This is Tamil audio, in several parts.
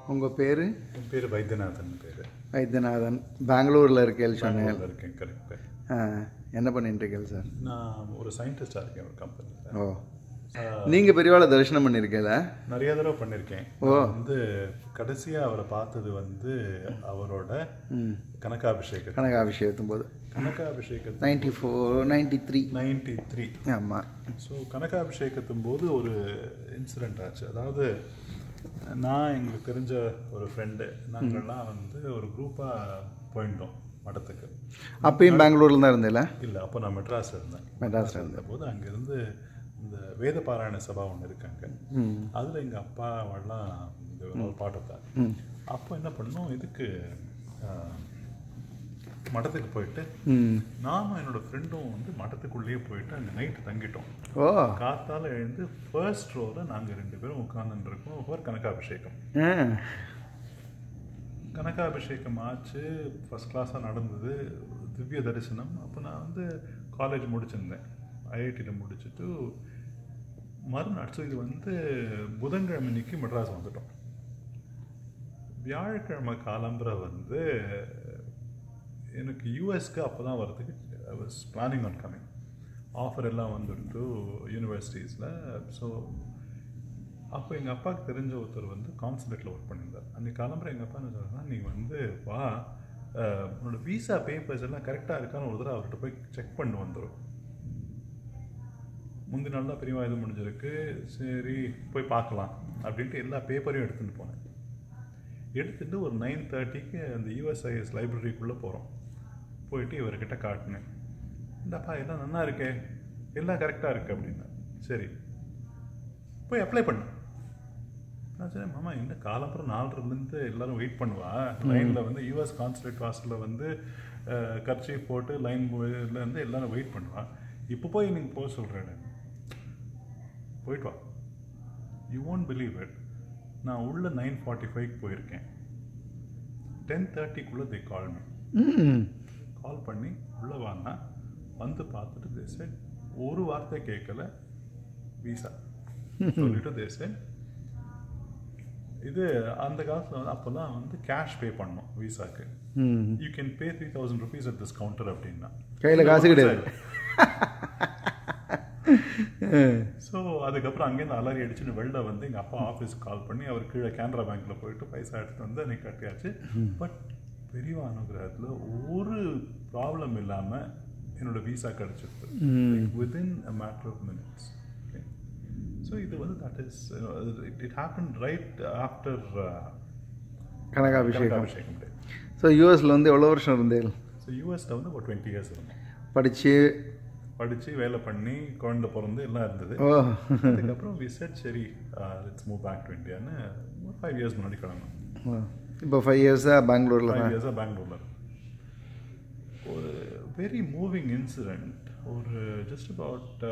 உங்கள் பேர் என் பேர் வைத்தியநாதன் பேர் வைத்தியநாதன் பெங்களூரில் இருக்கேன் சொன்னேன் பெங்களூர்ல இருக்கேன் கரெக்ட் ஆ, என்ன பண்ணிட்டு இருக்கேன் சார் நான் ஒரு சயின்டிஸ்டாக இருக்கேன் ஒரு கம்பெனியில் ஓ நீங்கள் பெரியவாளை தரிசனம் பண்ணியிருக்கீங்களா நிறைய தடவை பண்ணியிருக்கேன் நான் வந்து கடைசியாக அவரை பார்த்தது வந்து அவரோட கனகாபிஷேகம் கனகாபிஷேகத்தும் போது கனகாபிஷேகத்து ninety four ninety three ninety three ஆமாம் ஸோ கனகாபிஷேகத்தும் போது ஒரு இன்சிடெண்ட் ஆச்சு அதாவது நான் எங்களுக்கு தெரிஞ்ச ஒரு ஃப்ரெண்டு நாங்கள்லாம் வந்து ஒரு குரூப்பாக போயிருந்தோம் மடத்துக்கு அப்பயும் பெங்களூரில் தான் இருந்தேல இல்லை அப்போ நான் மெட்ராஸ் இருந்தேன் மெட்ராஸ் இருந்த போது அங்கேருந்து இந்த வேத பாராயண சபா ஒன்று இருக்காங்க அதில் எங்கள் அப்பா அவெல்லாம் இந்த பாட்டத்தான் அப்போ என்ன பண்ணோம் இதுக்கு ஆஹ், மடத்துக்கு போயிட்டு ம் நானும் என்னோட ஃப்ரெண்டும் வந்து மடத்துக்குள்ளேயே போயிட்டு அங்கே நைட்டு தங்கிட்டோம் ஓ காத்தால எழுந்து ஃபர்ஸ்ட் ரோவில் நாங்கள் ரெண்டு பேரும் உட்காந்துட்டு இருக்கோம் ஒரு கனகாபிஷேகம் ஆ கனகாபிஷேகம் ஆச்சு ஃபஸ்ட் கிளாஸாக நடந்தது திவ்ய தரிசனம் அப்போ நான் வந்து காலேஜ் முடிச்சிருந்தேன் ஐஐடியில் முடிச்சுட்டு மறுநாள் ஸோ இது வந்து புதன்கிழமை அன்னைக்கு மெட்ராஸ் வந்துட்டோம் வியாழக்கிழமை காலம்பரை வந்து எனக்கு யூஎஸ்க்கு அப்போ தான் வரதுக்கு I was planning on coming offer எல்லாம் வந்துட்டு யூனிவர்சிட்டிஸில் ஸோ அப்போ எங்கள் அப்பாவுக்கு தெரிஞ்ச ஒருத்தர் வந்து கான்சுலேட்டில் ஒர்க் பண்ணியிருந்தார் அன்றைக்கி கிளம்புற எங்கள் அப்பா என்ன சொன்னா நீ வந்து வா அஹ், உன்னோட விசா பேப்பர்ஸ் எல்லாம் கரெக்டாக இருக்கான்னு ஒரு தடவை அவர்கிட்ட போய் செக் பண்ணி வந்துடும் முந்தின நாள் தான் பெரியவா இது முடிஞ்சிருக்கு சரி போய் பார்க்கலாம் அப்படின்ட்டு எல்லா பேப்பரையும் எடுத்துகிட்டு போனேன் எடுத்துட்டு ஒரு நைன் தேர்ட்டிக்கு அந்த யூஎஸ்ஐஎஸ் லைப்ரரிக்குள்ளே போகிறோம் போயிட்டு இவர்கிட்ட காட்டினேன் இந்தப்பா எல்லாம் நல்லா இருக்கே எல்லாம் கரெக்டாக இருக்கு அப்படின்னா சரி போய் அப்ளை பண்ணு நான் சரி மாமா இந்த காலப்புறம் நாலரைலேருந்து எல்லாரும் வெயிட் பண்ணுவா லைனில் வந்து யூஎஸ் கான்சுலேட் வாசலில் வந்து கர்ச்சி போட்டு லைன் இருந்து எல்லாரும் வெயிட் பண்ணுவா இப்போ போய் நீங்கள் போக சொல்கிறேன் போயிட்டு வா யூ won't பிலீவ் இட் நான் உள்ள நைன் ஃபார்ட்டி ஃபைவ் போயிருக்கேன் டென் தேர்ட்டிக்குள்ளே they call me hmm call பண்ணி உள்ளே வாங்க வந்து பார்த்துட்டு தேச ஒரு வார்த்தை கேட்கல விசா சொல்லிட்டு தேச இது அந்த காலத்தில் வந்து அப்போல்லாம் வந்து கேஷ் பே பண்ணோம் விசாக்கு hmm you can pay three thousand rupees at this counter அப்படின்னா கையில் காசு கிடையாது ஸோ அதுக்கப்புறம் அங்கேருந்து அலறி அடிச்சுன்னு வெளில வந்து எங்கள் அப்பா ஆஃபீஸ்க்கு கால் பண்ணி அவர் கீழே கேனரா பேங்க்ல போயிட்டு பைசா எடுத்துட்டு வந்து அன்னைக்கு கட்டியாச்சு பட் பெரியவா அனுகிரகத்தில் ஒரு ப்ராப்ளம் இல்லாமல் என்னோட விசா கிடச்சிருக்கு within a matter of minutes so இது வந்து that is it happen right after கனகாபிஷேகம் அபிஷேகம் டே ஸோ யூஎஸில் வந்து எவ்வளோ வருஷம் இருந்தேன் ஸோ யூஎஸில் வந்து ஒரு டுவெண்ட்டி இயர்ஸ் இருந்தோம் படித்து படித்து வேலை பண்ணி குழந்தை பிறந்து எல்லாம் இருந்தது ஓ அதுக்கப்புறம் வி செட் சரி லெட்ஸ் மூவ் பேக் டு இந்தியான்னு ஒரு ஃபைவ் இயர்ஸ் முன்னாடி கிளம்புனோம் இப்போ ஃபைவ் இயர்ஸாக பெங்களூரில் ஃபைவ் தான் இயர்ஸாக பெங்களூரில் ஒரு வெரி மூவிங் இன்சிடெண்ட் ஒரு ஜஸ்ட் அபவுட்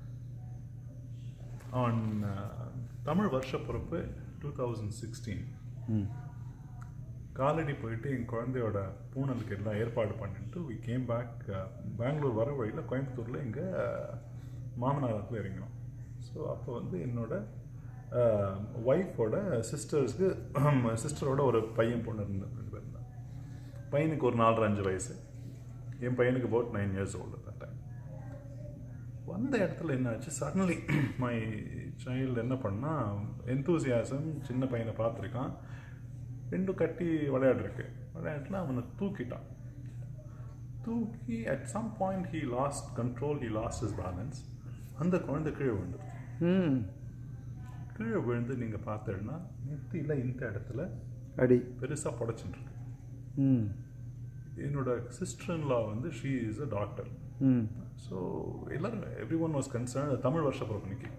ஆன் தமிழ் வருஷ பொறுப்பு டூ தௌசண்ட் சிக்ஸ்டீன் ம் காலடி போயிட்டு என் குழந்தையோட பூனலுக்கு எல்லாம் ஏற்பாடு பண்ணிட்டு வி கேம் பேக் பெங்களூர் வர வழியில் கோயம்புத்தூரில் எங்கள் மாமனாரத்தில் இறங்கினோம் ஸோ அப்போ வந்து என்னோட ஒய்ஃபோட சிஸ்டர்ஸ்க்கு சிஸ்டரோட ஒரு பையன் பொண்ணு இருந்து ரெண்டு பேர் இருந்தாங்க பையனுக்கு ஒரு நாலரை அஞ்சு வயசு என் பையனுக்கு about nine years old that time வந்த இடத்துல என்னாச்சு சடன்லி மை சைல்டு என்ன பண்ணா எந்தூசியாசம் சின்ன பையனை பார்த்துருக்கான் ரெண்டும் கட்டி விளையாடிருக்கு விளையாட்டுல அவனை தூக்கிட்டான் தூக்கி at some point he lost control he lost is balance அந்த குழந்தை கீழே விழுந்துருச்சு ம் கீழே விழுந்து நீங்கள் பார்த்தேன்னா நெத்தியில் இந்த இடத்துல அடி பெருசாக புடச்சிட்டு இருக்கு ம் என்னோட சிஸ்டர் லா வந்து she is a doctor hmm so எல்லாரும் every one was concern Tamil வருஷ பிறப்பணிக்கு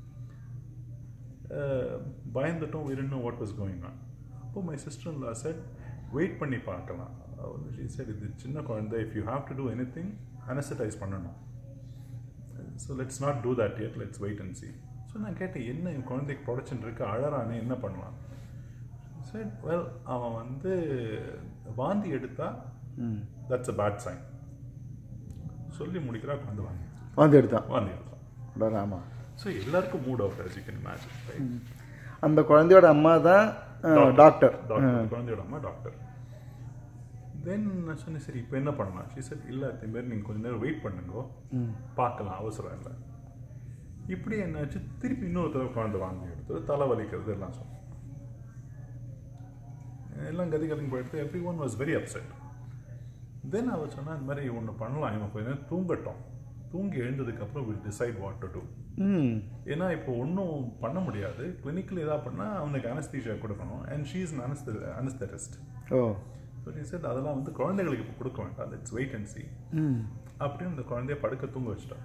பயந்துட்டும் விருணும் வாட் வாஸ் கோயிங் ஆன் அப்போ my sister law said wait பண்ணி பார்க்கலாம் ஷீ செட் இது சின்ன குழந்தை if you have to do anything anaesthetise பண்ணணும் so let's not do that yet let's wait and see so நான் கேட்டேன் என்ன என் குழந்தைக்கு புடச்சுட்டு இருக்கு அழறானே என்ன பண்ணலாம் சரி வெல் அவன் வந்து வாந்தி எடுத்தா ம் தட்ஸ் அ பேட் சைன் சொல்லி முடிக்கிறா குழந்தை வாந்தி வந்து எடுத்தான் வாந்தி எடுத்தான் அட ராமா ஸோ எல்லாருக்கும் mood out as you can imagine right அந்த குழந்தையோட அம்மா தான் டாக்டர் டாக்டர் குழந்தையோட அம்மா டாக்டர் தென் நான் சொன்னேன் சரி இப்போ என்ன பண்ணலாம் ஷி said இல்லை அதே மாதிரி நீங்கள் கொஞ்ச நேரம் வெயிட் பண்ணுங்க பார்க்கலாம் அவசரம் இல்லை இப்படி என்னாச்சு திருப்பி இன்னொரு தடவை குழந்தை வாங்கி எடுத்து தலை வலிக்கிறது எல்லாம் சொன்னோம் எல்லாம் கதி கதிங்க போயிடுத்து every one was very upset then அவர் சொன்னா இந்த மாதிரி ஒன்று பண்ணலாம் இவன் கொஞ்ச நேரம் தூங்கட்டும் தூங்கி எழுந்ததுக்கப்புறம் will decide what to do hmm ஏன்னா இப்போ ஒன்றும் பண்ண முடியாது கிளினிக்கில் எதாவது பண்ணால் அவனுக்கு அனஸ்தீஷியா கொடுக்கணும் அண்ட் ஷீ இஸ் அனஸ்த அனஸ்தட்டிஸ்ட் ஓ ஸோ நீ சார் அதெல்லாம் வந்து குழந்தைகளுக்கு இப்போ கொடுக்க வேண்டாம் இட்ஸ் வெயிட் அண்ட் சி ம் அப்படின்னு இந்த குழந்தைய படுக்க தூங்க வச்சிட்டா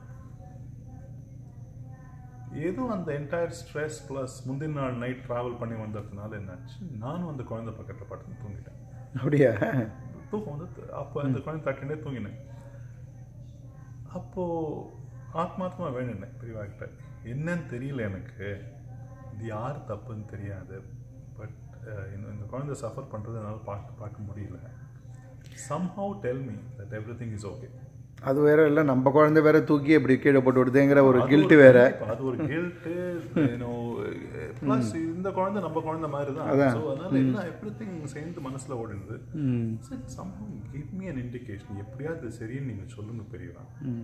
ஏதோ அந்த என்டையர் ஸ்ட்ரெஸ் ப்ளஸ் முந்தின நாள் நைட் ட்ராவல் பண்ணி வந்ததுனால என்னாச்சு நானும் அந்த குழந்தை பக்கத்தில் படுத்து தூங்கிட்டேன் அப்படியா தூக்கம் வந்து அப்போ அந்த குழந்தை தட்டினே தூங்கினேன் அப்போ ஆத்மாத்மா வேணுனேன் பெரியவா கிட்ட என்னன்னு தெரியல எனக்கு இது யார் தப்புன்னு தெரியாது பட் இந்த குழந்தை சஃபர் பண்ணுறது என்னால் பார்க்க பார்க்க முடியல somehow tell me that everything is okay அது வேற இல்லை நம்ம குழந்தை வேற தூக்கி இப்படி கீழே போட்டு விடுதுங்கிற ஒரு கில்ட்டு வேற அது ஒரு கில்ட்டு ப்ளஸ் இந்த குழந்தை நம்ம குழந்தை மாதிரி தான் ஸோ அதனால எல்லாம் எவ்ரி திங் சேர்ந்து மனசுல ஓடினது hmm somehow give me an indication எப்படியாவது இது சரின்னு நீங்க சொல்லுங்க பெரியவா ம்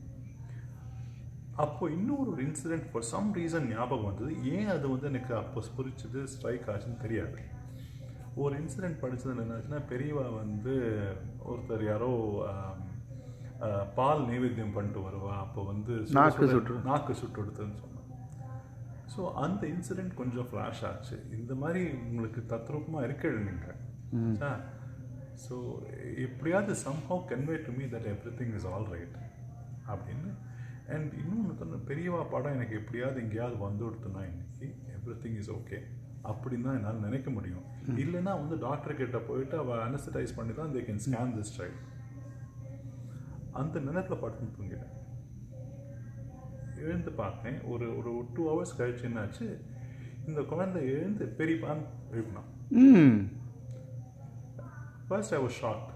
அப்போ இன்னொரு ஒரு இன்சிடென்ட் ஃபார் சம் ரீசன் ஞாபகம் வந்தது ஏன் அது வந்து எனக்கு அப்போ புரிச்சுது ஸ்ட்ரைக் ஆச்சுன்னு தெரியாது ஒரு இன்சிடென்ட் படிச்சது என்னாச்சுன்னா பெரியவா வந்து ஒருத்தர் யாரோ ஆம், ஆ, பால் நைவேத்தியம் பண்ணிட்டு வருவா அப்போ வந்து சுட நாக்கு சுட- சுட்டு. நாக்கு சுட்டு எடுத்துன்னு சொன்னாங்க ஸோ அந்த இன்சிடென்ட் கொஞ்சம் ஃப்ளாஷ் ஆச்சு இந்த மாதிரி உங்களுக்கு தத்ரூபமாக இருக்கல நீங்கள் ஸோ எப்படியாவது somehow convey to me that everything is all right அப்படின்னு அண்ட் இன்னொன்று சொன்ன பெரியவா படம் எனக்கு எப்படியாவது எங்கேயாவது வந்து கொடுத்தனா இன்னைக்கு எவ்ரி திங் இஸ் ஓகே அப்படின்னு தான் என்னால் நினைக்க முடியும் இல்லைன்னா வந்து டாக்டர் கிட்ட போயிட்டு அவள் அனஸ்டடைஸ் பண்ணி தான் they can scan this child அந்த நினைப்பில் படுத்து தூங்கிட்டேன் எழுந்து பார்த்தேன் ஒரு ஒரு டூ ஹவர்ஸ் கழிச்சு என்னாச்சு இந்த குழந்தை எழுந்து பெரியப்பான்னு எழுப்பினான் hmm first I was shocked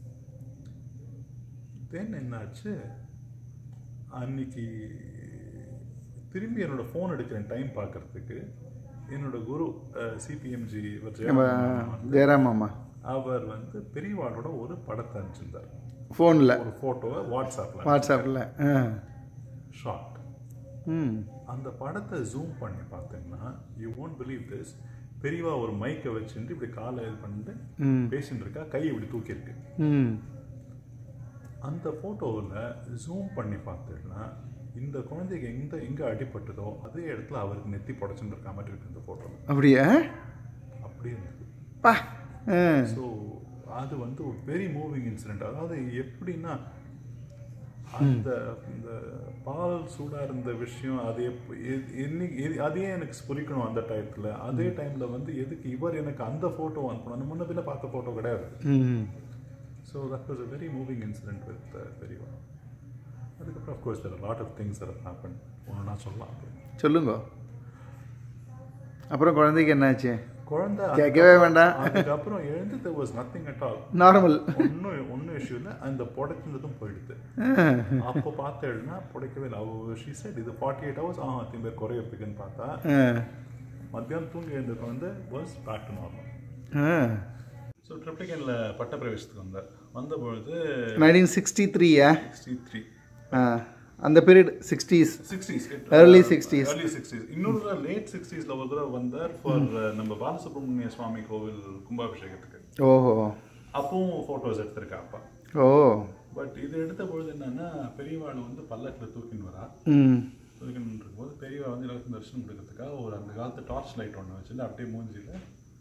then என்னாச்சு அன்னைக்கு திரும்பி என்னோட ஃபோன் எடுக்கிறேன் டைம் பார்க்கறதுக்கு என்னோட குரு சிபிஎம்ஜி நம்ம ஜெயராம் மாமா அவர் வந்து பெரியவாளோட ஒரு படத்தை அனுப்பிச்சிருந்தார் ஃபோனில் ஒரு ஃபோட்டோவை வாட்ஸ்அப்பில் வாட்ஸ்அப்பில் ஆ ஷார்ட் ம் அந்த படத்தை ஜூம் பண்ணி பார்த்தீங்கன்னா யூ won't பிலீவ் திஸ் பெரியவா ஒரு மைக்கை வச்சுட்டு இப்படி காலை இது பண்ணிட்டு ம் பேசிட்டு இருக்கா கையை இப்படி தூக்கியிருக்கு ம் அந்த ஃபோட்டோவில் ஜூம் பண்ணி பார்த்தீங்கன்னா இந்த குழந்தைக்கு எந்த எங்கே அடிபட்டதோ அதே இடத்துல அவருக்கு நெத்தி புடச்சுட்டு இருக்க மாதிரி இருக்கு இந்த ஃபோட்டோவில் அப்படியா அப்படியே இருந்தது பா ஆ ஸோ அது வந்து ஒரு வெரி மூவிங் இன்சிடென்ட் அதாவது எப்படின்னா அந்த இந்த பால் சூடாக இருந்த விஷயம் அது எப் எ- என்னைக்கு எது- அதையே எனக்கு புரிக்கணும் அந்த டயத்தில் அதே டைமில் வந்து எதுக்கு இவர் எனக்கு அந்த ஃபோட்டோ அனுப்பணும் அந்த முன்ன பின்ன பார்த்த ஃபோட்டோ கிடையாது hmm so that was a very moving incident with பெரியவா அதுக்கப்புறம் of course there lot of things that happen ஒன்று நான் சொல்லலாம் சொல்லுங்க அப்புறம் குழந்தைக்கு என்னாச்சு குழந்தை கேட்கவே வேண்டாம் அதுக்கப்புறம் எழுந்து there was nothing at all normal ஒன்றும் ஒன்றும் இஷ்யூ இல்லை அந்த புடைச்சிருந்ததும் போயிடுது அப்போ பார்த்தேன்னா புடைக்கவே இல்லை அவ ஷீ செட் இது ஃபார்ட்டி எயிட் ஹவர்ஸ் ஆகும் திரும்ப குறையறதுக்குன்னு பார்த்தா மத்தியானம் தூங்கி எழுந்த வந்து was back to normal so ட்ரிப்ளிகனில் பட்டப்பிரவேசத்துக்கு வந்தார் வந்த பொழுது நைன்டீன் சிக்ஸ்டி த்ரீயா சிக்ஸ்டி த்ரீ அந்த period sixties sixties Early 60s. early sixties இன்னொரு தடவை லேட் சிக்ஸ்டீஸில் ஒரு தடவை வந்தார் ஃபார் நம்ம பாலசுப்ரமணிய சுவாமி கோவில் கும்பாபிஷேகத்துக்கு ஓஹோ அப்பவும் ஃபோட்டோஸ் எடுத்திருக்கா அப்பா ஓ பட் இது எடுத்த பொழுது என்னன்னா பெரியவாள் வந்து பல்லக்கில் தூக்கின்னு வரா ம் தூக்கின்னு இருக்கும்போது பெரியவா வந்து எல்லாருக்கும் தரிசனம் கொடுக்கறதுக்காக ஒரு அந்த காலத்து டார்ச் லைட் ஒன்று வச்சுட்டு அப்படியே மூஞ்சியில்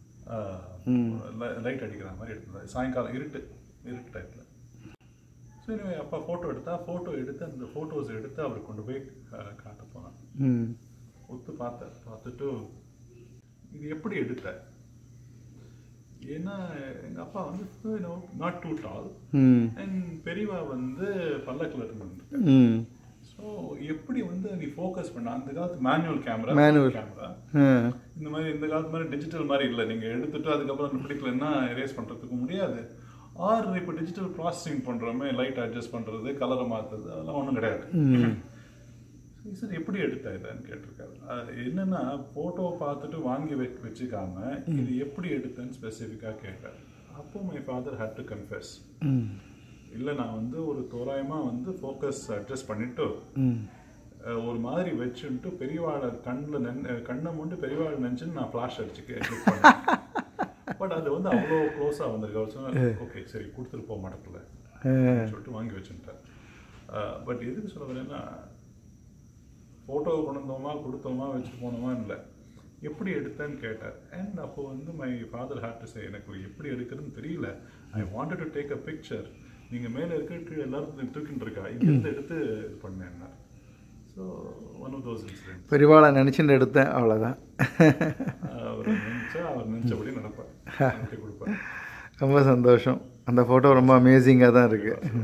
லைட் அடிக்கிற மாதிரி எடுத்துருந்தாரு சாயங்காலம் இருட்டு இருட்டு டைத்தில் சரி அப்பா ஃபோட்டோ எடுத்தா ஃபோட்டோ எடுத்து அந்த ஃபோட்டோஸ் எடுத்து அவர் கொண்டு போய் அஹ், காட்ட போனான் ம் ஒத்து பார்த்தார் பார்த்துட்டு இது எப்படி எடுத்த ஏன்னா எங்கள் அப்பா வந்து நாட் டூ டால் ம் அண்ட் பெரியவா வந்து பல்லக்கில் இருந்து ம் ஸோ எப்படி வந்து நீ ஃபோக்கஸ் பண்ண அந்த காலத்து மேனுவல் கேமரா Manual. கேமரா ஆ இந்த மாதிரி இந்த காலத்து மாதிரி டிஜிட்டல் மாதிரி இல்லை நீங்கள் எடுத்துட்டு அதுக்கப்புறம் அந்த பிடிக்கலன்னா எரேஸ் பண்ணுறதுக்கு முடியாது ஆர் இப்போ டிஜிட்டல் ப்ராசஸிங் பண்ணுறோமே லைட் அட்ஜஸ்ட் பண்ணுறது கலரை மாற்றுறது அதெல்லாம் ஒன்றும் கிடையாது சார் எப்படி எடுத்த இதான்னு கேட்டிருக்காரு அது என்னன்னா ஃபோட்டோ பார்த்துட்டு வாங்கி வெ வச்சுக்காம இது எப்படி எடுத்தேன்னு ஸ்பெசிஃபிக்காக கேட்டார் அப்போ my father had to confess hmm இல்லை நான் வந்து ஒரு தோராயமாக வந்து ஃபோக்கஸ் அட்ஜஸ்ட் பண்ணிட்டு ம் அஹ், ஒரு மாதிரி வச்சுட்டு பெரியவாளை கண்ணில் நென் கண்ணை மூண்டு பெரியவாளை நினச்சின்னு நான் ஃப்ளாஷ் அடிச்சு கிளிக் பண்ணேன் பட் அது வந்து அவ்வளோ க்ளோஸாக வந்திருக்கு அவர் சொன்னார் ஓகே சரி கொடுத்துட்டு போக மாட்டேங்கல சொல்லிட்டு வாங்கி வச்சுட்டார் பட் எதுக்கு சொல்ல வரேன்னா ஃபோட்டோவை கொண்டு வந்தோமா கொடுத்தோமா வச்சுட்டு போனோமா இல்லை எப்படி எடுத்தேன்னு கேட்டார் அண்ட் அப்போ வந்து my father had to say எனக்கு எப்படி எடுக்கிறதுன்னு தெரியல I wanted to take a picture நீங்கள் மேலே இருக்க கீழே எல்லாரும் தூக்கிட்டு இருக்கா இங்கேருந்து எடுத்து இது பண்ணேன் so one of those incident பெரியவாளை நினச்சிட்டு எடுத்தேன் அவ்வளோதான் அவர் நினச்சா அவர் நினச்சபடி நடப்பார் நடத்தி கொடுப்பார் ரொம்ப சந்தோஷம் அந்த ஃபோட்டோ ரொம்ப அமேசிங்காக தான் இருக்குது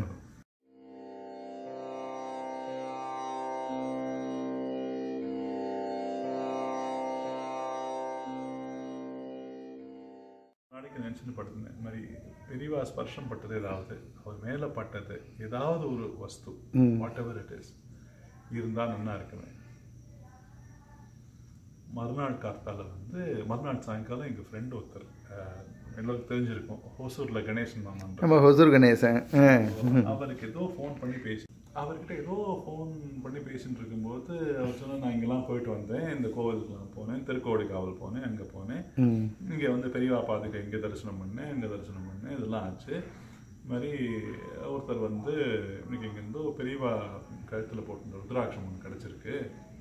நாளைக்கு நினச்சிட்டு படுத்திருந்தேன் இந்த மாதிரி பெரியவா ஸ்பர்ஷம் பட்டது ஏதாவது அவர் மேலே பட்டது ஏதாவது ஒரு வஸ்து வாட் எவர் இட் இஸ் இருந்தால் நல்லா இருக்குமே மறுநாள் காத்தால வந்து மறுநாள் சாயங்காலம் எங்கள் ஃப்ரெண்ட் ஒருத்தர் அஹ், எல்லாருக்கும் தெரிஞ்சிருக்கும் ஹோசூரில் கணேசன் தான் நம்ம ஹொசூர் கணேசன் ஆ அவருக்கு ஏதோ ஃபோன் பண்ணி பேசி அவர்கிட்ட ஏதோ ஃபோன் பண்ணி பேசிட்டு இருக்கும்போது அவர் சொன்னா நான் இங்கெல்லாம் போயிட்டு வந்தேன் இந்த கோவிலுக்குலாம் போனேன் திருக்கோடி காவல் போனேன் அங்கே போனேன் ம் இங்கே வந்து பெரியவா பார்த்துட்டு இங்கே தரிசனம் பண்ணேன் இங்கே தரிசனம் பண்ணேன் இதெல்லாம் ஆச்சு இது மாதிரி ஒருத்தர் வந்து இன்னைக்கு இங்கேருந்து பெரியவா கழுத்தில் போட்டு ருத்ராட்சம் ஒன்று கிடச்சிருக்கு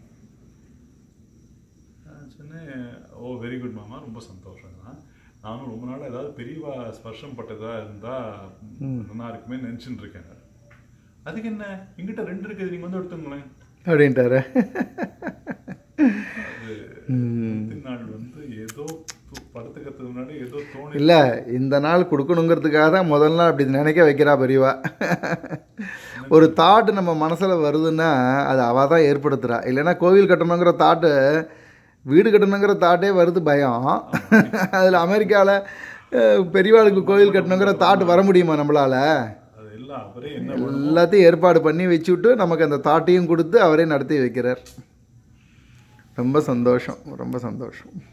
நான் சொன்னேன் ஓ வெரி குட் மாமா ரொம்ப சந்தோஷம் தான் நானும் ரொம்ப நாள் ஏதாவது பெரியவா ஸ்பர்ஷம் பட்டதா இருந்தா நல்லா இருக்குமே நினச்சிட்டு இருக்கேன் அதுக்கு என்ன எங்கிட்ட ரெண்டு இருக்குது நீங்கள் வந்து எடுத்துங்களேன் அப்படின்ட்டாரு அது நாள் வந்து ஏதோ து- படுத்துக்கிறதுக்கு முன்னாடி ஏதோ தோணி இல்லை இந்த நாள் கொடுக்கணுங்கிறதுக்காக தான் முதல் நாள் அப்படி நினைக்க வைக்கிறா பெரியவா ஒரு தாட் நம்ம மனசில் வருதுன்னா அது அவள் தான் ஏற்படுத்துகிறா இல்லைன்னா கோவில் கட்டணுங்கிற தாட்டு வீடு கட்டணுங்கிற தாட்டே வருது பயம் அதில் அமெரிக்காவில் பெரியவாளுக்கு கோவில் கட்டணுங்கிற தாட் வர முடியுமா நம்மளால் அது எல்லாம் அவரே என்ன எல்லாத்தையும் ஏற்பாடு பண்ணி வச்சுவிட்டு நமக்கு அந்த தாட்டையும் கொடுத்து அவரே நடத்தி வைக்கிறார் ரொம்ப சந்தோஷம் ரொம்ப சந்தோஷம்